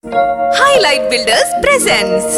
Highlight Builders presents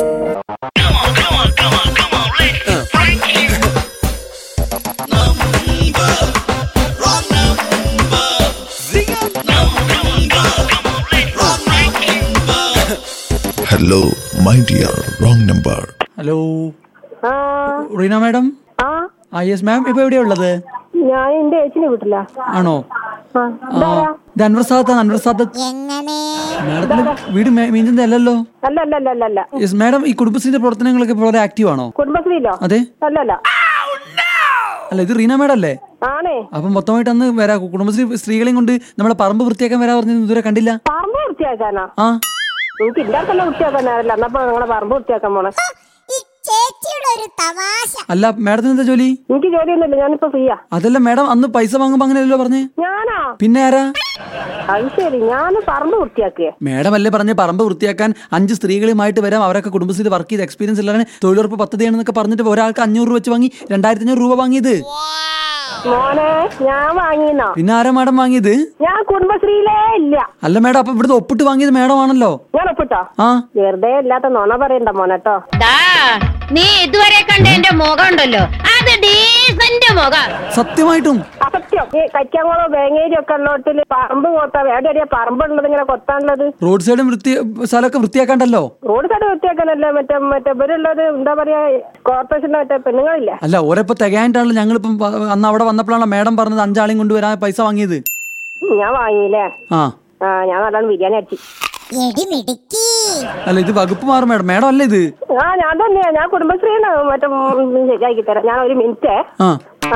Hello, my dear, wrong number. Hello ആ Reena madam ആ ആ yes ma'am ഇപ്പൊ എവിടെയാ ഉള്ളത് ഞാൻ എന്റെ ഏച്ചിനെ വീട്ടില്ല ആണോ ആ ആ ഇത് അൻവർ സാദത്താണ് അൻവർ സാദത്ത് മാഡത്തിന്റെ വീട് മീഞ്ചന്റെ അല്ലല്ലോ അല്ല അല്ല അല്ല അല്ല അല്ല യെസ് മാഡം ഈ കുടുംബശ്രീന്റെ പ്രവർത്തനങ്ങളൊക്കെ ഇപ്പോൾ വളരെ ആക്റ്റീവ് ആണോ കുടുംബശ്രീയിലോ അതെ അല്ല അല്ല അല്ല ഇത് റീന മാഡം അല്ലേ ആണേ അപ്പം മൊത്തമായിട്ട് അന്ന് വരാ കുടുംബശ്രീ സ്ത്രീകളെയും കൊണ്ട് നമ്മളെ പറമ്പ് വൃത്തിയാക്കാൻ വരാ പറഞ്ഞത് ഇതുവരെ കണ്ടില്ല പറമ്പ് വൃത്തിയാക്കാനാ ആ എനിക്ക് ഇല്ലാത്തല്ല വൃത്തിയാക്കാനല്ല എന്നപ്പോ നിങ്ങളെ പറമ്പ് വൃത്തിയാക്കാൻ പോണേ ഈ ചേച്ചിയുടെ ഒരു തമാശ അല്ല മാഡത്തിന് എന്താ ജോലി എനിക്ക് ജോലിയൊന്നുമില്ല ഞാനിപ്പോ ഫ്രീയാ അതല്ല മാഡം അന്ന് പൈസ വാങ്ങുമ്പോ അങ്ങനെയല്ലോ പറഞ്ഞേ ഞാനാ പിന്നെ ആരാ അത് ശരി ഞാൻ പറമ്പ് വൃത്തിയാക്കിയേ മാഡം അല്ലേ പറഞ്ഞ് പറമ്പ് വൃത്തിയാക്കാൻ അഞ്ച് സ്ത്രീകളുമായിട്ട് വരാം അവരൊക്കെ കുടുംബശ്രീയിൽ വർക്ക് ചെയ്ത് എക്സ്പീരിയൻസ് ഉള്ളവരെ തൊഴിലുറപ്പ് പദ്ധതിയാണെന്നൊക്കെ പറഞ്ഞിട്ട് ഒരാൾക്ക് അഞ്ഞൂറ് രൂപ വെച്ച് വാങ്ങി രണ്ടായിരത്തി അഞ്ഞൂറ് രൂപ വാങ്ങിയത് മോനെ ഞാൻ വാങ്ങിയെന്നോ പിന്നെ ആരാ മാഡം വാങ്ങിയത് ഞാൻ കുടുംബശ്രീയിലേ ഇല്ല അല്ല മാഡം അപ്പൊ ഇവിടുത്തെ ഒപ്പിട്ട് വാങ്ങിയത് മാഡം ആണല്ലോ ഞാൻ ഒപ്പിട്ടോ ആ വെറുതെ ഇല്ലാത്ത നുണ പറയണ്ട മോനെട്ടോ ദാ, നീ ഇതുവരെ കണ്ട എന്റെ മുഖം ഉണ്ടല്ലോ അത് ഡീസന്റ് മുഖം സത്യമായിട്ടും അസത്യം ഈ കൈക്കാങ്കോളോ വേങ്ങേരി ഒക്കെ ഉള്ളോട്ടില് പറമ്പ് കൊത്താ എവിടെ എവിടെയാ പറമ്പുള്ളത് ഇങ്ങനെ കൊത്താനുള്ളത് റോഡ് സൈഡും വൃത്തി സ്ഥലമൊക്കെ വൃത്തിയാക്കാണ്ടല്ലോ റോഡ് സൈഡ് വൃത്തിയാക്കാനല്ലേ മറ്റേ മറ്റേ ഇവരുള്ളത് എന്താ പറയാ കോർപ്പറേഷന്റെ മറ്റേ പെണ്ണുങ്ങളില്ലേ അല്ല ഓരോ തികയായിട്ടാണല്ലോ ഞങ്ങളിപ്പം വ- അന്ന് അവിടെ വന്നപ്പോഴാണ് മാഡം പറഞ്ഞത് അഞ്ചാളെയും കൊണ്ടുവരാൻ പൈസ വാങ്ങിയത് ഉം, ഞാൻ വാങ്ങിയില്ലേ ആ ആ ഞാൻ നല്ലോണം ബിരിയാണി അടിച്ചു എടി മിടുക്കി അല്ല ഇത് വകുപ്പ് മാറും മാഡം മാഡം അല്ല ഇത് ആ ഞാൻ തന്നെയാ ഞാൻ കുടുംബശ്രീന്ന് മറ്റേ ഉം, ശരിയാക്കി തരാം ഞാൻ ഒരു മിനിറ്റ് ആ ആ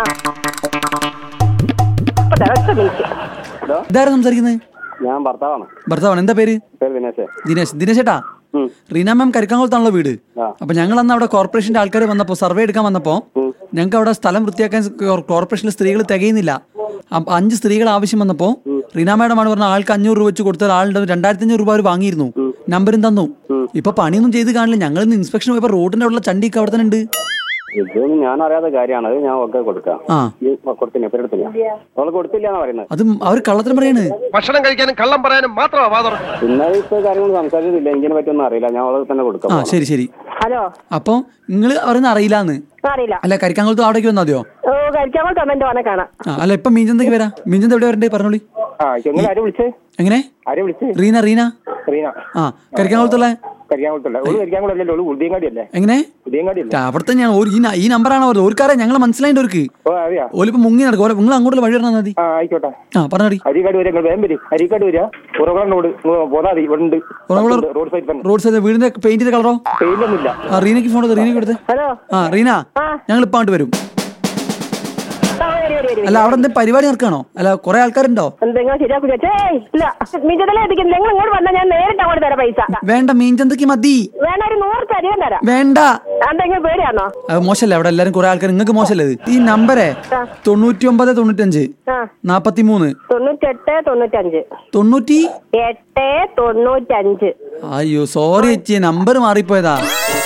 ഇപ്പൊ തരാം, ഒറ്റ മിനിറ്റ് ഇതാരാ സംസാരിക്കുന്നത് ഞാൻ ഭർത്താവാണ് ഭർത്താവാണ് എന്താ പേര് പേര് ദിനേശ് ദിനേശ് ദിനേശ് ചേട്ടാ ഉം. റീന മാം കരിക്കാങ്കുളത്താണല്ലോ വീട് ആ. അപ്പൊ ഞങ്ങൾ അന്ന് അവിടെ കോർപ്പറേഷന്റെ ആൾക്കാർ വന്നപ്പോ സർവേ എടുക്കാൻ വന്നപ്പോ ഞങ്ങൾക്ക് അവിടെ സ്ഥലം വൃത്തിയാക്കാൻ കോർ- കോർപ്പറേഷനിലെ സ്ത്രീകൾ തികയുന്നില്ല അപ്പൊ അഞ്ച് സ്ത്രീകൾ ആവശ്യം വന്നപ്പോ റീന മാഡമാണ് പറഞ്ഞ ആൾക്ക് അഞ്ഞൂറ് രൂപ വെച്ച് കൊടുത്താൽ ആളുടെ രണ്ടായിരത്തി അഞ്ഞൂറ് രൂപ അവർ വാങ്ങിയിരുന്നു നമ്പരും തന്നു ഇപ്പൊ പണിയൊന്നും ചെയ്ത് കാണില്ല ഞങ്ങൾ ഇന്ന് ഇൻസ്പെക്ഷൻ പോയപ്പോ റോഡിന്റെ ഉള്ള ചണ്ടിയൊക്കെ അവിടെ തന്നെ ഉണ്ട് ഇതൊന്നും ഞാൻ അറിയാത്ത കാര്യമാണ് അത് ഞാൻ ഒക്കെ കൊടുക്കാം ആ ഈ കൊടുത്തില്ല പെരെടുത്തില്ല അവള് കൊടുത്തില്ല എന്നാ പറയുന്നത് അത് അവർ കള്ളത്തിന് പറയാണ് ഭക്ഷണം കഴിക്കാനും കള്ളം പറയാനും മാത്രമാ വാ തുറക്കുന്നത് പിന്നെ ഇപ്പൊ കാര്യങ്ങൾ സംസാരിച്ചിട്ടില്ല എനിക്കിനെ പറ്റിയൊന്നും അറിയില്ല ഞാൻ അവളെ തന്നെ കൊടുക്കാം ആ ശരി ശരി ഹലോ അപ്പൊ നിങ്ങൾ പറയുന്ന അറിയില്ലാന്ന് അറിയില്ല അല്ല കരിക്കാങ്കുളത്ത് അവിടേക്ക് വന്നാ മതിയോ ഓ കഴിക്കാൻ കമന്റ് വന്നെ കാണാം ആ അല്ല ഇപ്പൊ മീഞ്ചന്തൊക്കെ വരാം മീഞ്ചന്ത് എവിടെ വരണ്ടേ പറഞ്ഞോളി ആ നിങ്ങൾ ആരെ വിളിച്ചേ എങ്ങനെ ആരെ വിളിച്ചേ റീന റീന റീന ആ കരിക്കാങ്കുളത്തുള്ള കരിയാങ്കുളത്തല്ല ഒരു കരിയാങ്കുളല്ലേ ഉള്ളു ഉദയങ്ങാടി അല്ലേ എങ്ങനെ ഉദയങ്ങാടി അല്ലേ ടാ, അവിടെ തന്നെയാണ് ഒരു ഈ ന- ഈ നമ്പറാണ് അവർ ഓർക്കാരെ ഞങ്ങൾ മനസ്സിലായിട്ട് അവർക്ക് ഓ അറിയാ ഓലിപ്പോ മുങ്ങി നടക്കും ഓലെ നിങ്ങൾ അങ്ങോട്ടുള്ള വഴി പറഞ്ഞാൽ മതി ആ ആയിക്കോട്ടെ ആ പറഞ്ഞോടി അരിക്കാട് വരെ നിങ്ങൾ വേഗം വരും അരിക്കാട് വരിക ഉറവളം റോഡ് പോന്നാ മതി ഇവിടെ ഉണ്ട് ഉറവളം- റോഡ് സൈഡ് തന്നെ റോഡ് സൈഡ് വീടിന്റെ പെയിന്റ് ചെയ്ത കളറോ പെയിന്റൊന്നുമില്ല ആ റീനയ്ക്ക് ഫോൺ എടുത്ത് റീനയ്ക്ക് കൊടുത്തേ ഹലോ ആ റീന ആ. ഞങ്ങൾ ഇപ്പൊ അങ്ങോട്ട് വരും ആ, വരി, വരി, വരി, വരി. അല്ല അവിടെ എന്തെങ്കിലും പരിപാടി നടക്കാണോ അല്ല കുറെ ആൾക്കാരുണ്ടോ എന്തെങ്കിലും ശരിയാക്കി വെച്ചേ ഇല്ല മിജതലേ എത്തിക്കും നിങ്ങൾ ഇങ്ങോട്ട് വന്നാൽ ഞാൻ നേരിട്ട് അങ്ങോട്ട് തരാം പൈസ വേണ്ട മീൻചന്തക്ക് മതി വേണ ഒരു നൂറ് തരികം തരാം വേണ്ട എന്തെങ്കിലും പേടിയാണോ അത് മോശമല്ലേ അവിടെ എല്ലാരും കുറെ ആൾക്കാർ നിങ്ങൾക്ക് മോശമല്ലേ ഇത് ഈ നമ്പരേ ആ. തൊണ്ണൂറ്റി ഒമ്പത് തൊണ്ണൂറ്റഞ്ച് ആ നാപ്പത്തി മൂന്ന് തൊണ്ണൂറ്റെട്ട് തൊണ്ണൂറ്റഞ്ച് തൊണ്ണൂറ്റി എട്ട് തൊണ്ണൂറ്റഞ്ച് അയ്യോ സോറി ചേച്ചി നമ്പർ മാറിപ്പോയതാ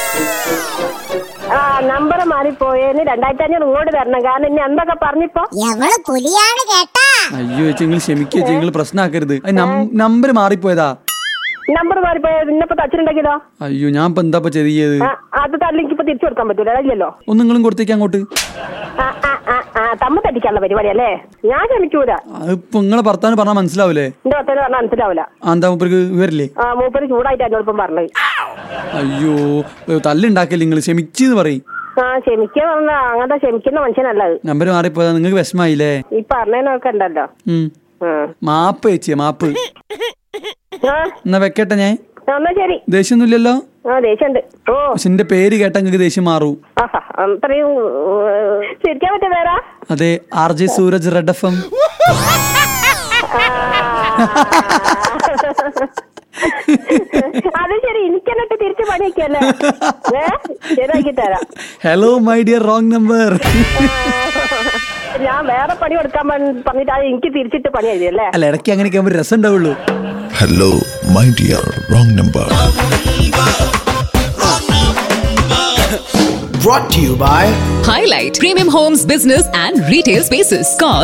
ആ നമ്പർ മാറിപ്പോയതിന് രണ്ടായിരത്തി അഞ്ഞൂറ് ഇങ്ങോട്ട് തരണം കാരണം ഇനി എന്തൊക്കെ പറഞ്ഞിപ്പോ എവള് പുലിയാണ് കേട്ടാ അയ്യോ ചേച്ചി നിങ്ങൾ ക്ഷമിക്കുക ചേച്ചി നിങ്ങൾ പ്രശ്നമാക്കരുത് നമ്പർ മാറിപ്പോയതാ നമ്പർ മാറിപ്പോയത് ഇന്നിപ്പോ തച്ചിട്ടുണ്ടെങ്കിലോ അയ്യോ ഞാൻ ഇപ്പൊ എന്താ ഇപ്പൊ ചെയ്യത് ആ, അത് തല്ലെങ്കിൽ ഇപ്പൊ തിരിച്ചു കൊടുക്കാൻ പറ്റൂല ഇല്ലല്ലോ ഒന്ന് നിങ്ങളും കൊടുത്തേക്ക് അങ്ങോട്ട് ആ ആ ആ ആ തമ്മ തട്ടിക്കാനുള്ള പരിപാടി അല്ലേ ഞാൻ ക്ഷമിക്കൂല അതിപ്പോ നിങ്ങളെ ഭർത്താവിന് പറഞ്ഞാൽ മനസ്സിലാവൂലേ എന്റെ ഒത്തന് പറഞ്ഞാൽ മനസ്സിലാവൂല ആ എന്താ മൂപ്പർക്ക് വിവരില്ലേ ആ മൂപ്പര് ചൂടായിട്ട് എന്നോട് ഇപ്പം പറഞ്ഞത് അയ്യോ തല്ലുണ്ടാക്കല്ലേ നിങ്ങൾ ക്ഷമിച്ചെന്ന് പറയും ആ ക്ഷമിക്കുക പറഞ്ഞ അങ്ങനത്തെ ക്ഷമിക്കുന്ന മനുഷ്യനല്ല അത് നമ്പർ മാറിപ്പോയതാ നിങ്ങൾക്ക് വിഷമായില്ലേ ഈ പറഞ്ഞതിനൊക്കെ ഉണ്ടല്ലോ ഉം ആ. മാപ്പ് ചേച്ചിയെ മാപ്പ് ആ എന്നാ വെക്കട്ടെ ഞാൻ എന്നാ ശരി ദേഷ്യമൊന്നുമില്ലല്ലോ ആ ദേഷ്യണ്ട് ഓ പക്ഷെ എന്റെ പേര് കേട്ടാ നിങ്ങൾക്ക് ദേഷ്യം മാറൂ ആഹാ അത്രയും ഏഹ്, ചിരിക്കാൻ പറ്റിയ പേരാ അതെ R J Sooraj Red FM എം അത് ശരി എനിക്ക് എന്നിട്ട് തിരിച്ചു പണിയൊക്കെയല്ലേ ഏ ശരിയാക്കി തരാം hello my dear wrong number ഞാൻ വേറെ പണി കൊടുക്കാൻ പൺ- പറഞ്ഞിട്ട് അത് എനിക്ക് തിരിച്ചിട്ട് പണി എഴുതിയല്ലേ അല്ല ഇടയ്ക്ക് അങ്ങനെയൊക്കെ ആകുമ്പോൾ രസം ഉണ്ടാവുള്ളൂ Hello, my dear, wrong number. brought to you by Highlight Premium Homes Business and Retail Spaces. Call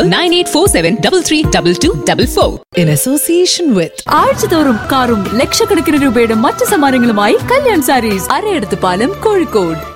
9847 in association with ആഴ്ചതോറും കാറും ലക്ഷക്കണക്കിന് രൂപയുടെ മറ്റു സമ്മാനങ്ങളുമായി കല്യാൺ സാരീസ് അരയെടുത്ത് പാലം കോഴിക്കോട്